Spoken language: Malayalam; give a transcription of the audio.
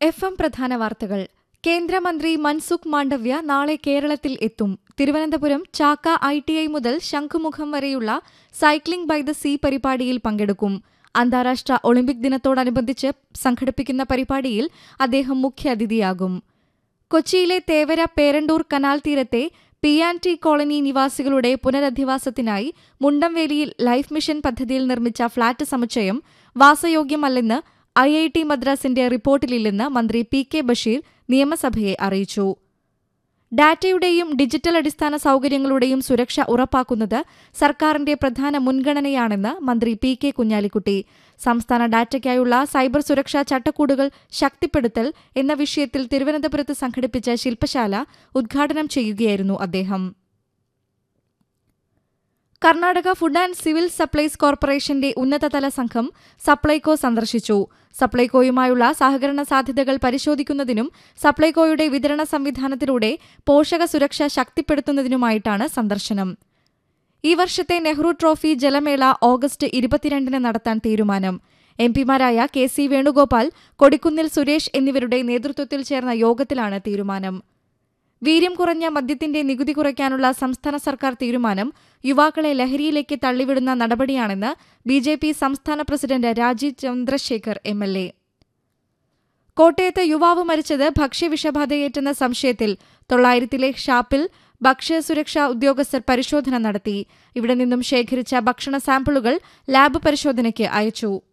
എഫ് എം പ്രധാന വാർത്തകൾ കേന്ദ്രമന്ത്രി മൻസുഖ് മാണ്ഡവ്യ നാളെ കേരളത്തിൽ എത്തും Thiruvananthapuram Chakka I T I മുതൽ ശംഖുമുഖം വരെയുള്ള സൈക്ലിംഗ് ബൈ ദ സീ പരിപാടിയിൽ പങ്കെടുക്കും അന്താരാഷ്ട്ര ഒളിമ്പിക് ദിനത്തോടനുബന്ധിച്ച് സംഘടിപ്പിക്കുന്ന പരിപാടിയിൽ അദ്ദേഹം മുഖ്യാതിഥിയാകും കൊച്ചിയിലെ തേവര പേരണ്ടൂർ കനാൽ തീരത്തെ പി ആൻഡ് ടി കോളനി നിവാസികളുടെ പുനരധിവാസത്തിനായി മുണ്ടംവേലിയിൽ ലൈഫ് മിഷൻ പദ്ധതിയിൽ നിർമ്മിച്ച ഫ്ളാറ്റ് സമുച്ചയം വാസയോഗ്യമല്ലെന്ന് ഐ ഐ ടി മദ്രാസിന്റെ റിപ്പോർട്ടിലില്ലെന്ന് മന്ത്രി പി കെ ബഷീർ നിയമസഭയെ അറിയിച്ചു ഡാറ്റയുടെയും ഡിജിറ്റൽ അടിസ്ഥാന സൌകര്യങ്ങളുടെയും സുരക്ഷ ഉറപ്പാക്കുന്നത് സർക്കാരിന്റെ പ്രധാന മുൻഗണനയാണെന്ന് മന്ത്രി പി കെ കുഞ്ഞാലിക്കുട്ടി സംസ്ഥാന ഡാറ്റയ്ക്കായുള്ള സൈബർ സുരക്ഷാ ചട്ടക്കൂടുകൾ ശക്തിപ്പെടുത്തൽ എന്ന വിഷയത്തിൽ തിരുവനന്തപുരത്ത് സംഘടിപ്പിച്ച ശില്പശാല ഉദ്ഘാടനം ചെയ്യുകയായിരുന്നു അദ്ദേഹം Karnataka food and civil supplies കോർപ്പറേഷന്റെ ഉന്നതതല സംഘം സപ്ലൈകോ സന്ദർശിച്ചു സപ്ലൈകോയുമായുള്ള സഹകരണ സാധ്യതകൾ പരിശോധിക്കുന്നതിനും സപ്ലൈകോയുടെ വിതരണ സംവിധാനത്തിലൂടെ പോഷക സുരക്ഷ ശക്തിപ്പെടുത്തുന്നതിനുമായിട്ടാണ് സന്ദർശനം ഈ വർഷത്തെ നെഹ്റു ട്രോഫി ജലമേള ഓഗസ്റ്റ് ഇരുപത്തിരണ്ടിന് നടത്താൻ തീരുമാനം എം പിമാരായ കെ സി വേണുഗോപാൽ കൊടിക്കുന്നിൽ സുരേഷ് എന്നിവരുടെ നേതൃത്വത്തിൽ ചേർന്ന യോഗത്തിലാണ് തീരുമാനം വീര്യം കുറഞ്ഞ മദ്യത്തിന്റെ നികുതി കുറയ്ക്കാനുള്ള സംസ്ഥാന സർക്കാർ തീരുമാനം യുവാക്കളെ ലഹരിയിലേക്ക് തള്ളിവിടുന്ന നടപടിയാണെന്ന് ബി ജെ പി സംസ്ഥാന president Rajeev Chandrasekhar M L A കോട്ടയത്ത് യുവാവ് മരിച്ചത് ഭക്ഷ്യവിഷബാധയേറ്റെന്ന സംശയത്തിൽ തൊള്ളായിരത്തിലെ ഷാപ്പിൽ ഭക്ഷ്യസുരക്ഷാ ഉദ്യോഗസ്ഥർ പരിശോധന നടത്തി ഇവിടെ നിന്നും ശേഖരിച്ച ഭക്ഷണ സാമ്പിളുകൾ ലാബ് പരിശോധനയ്ക്ക് അയച്ചു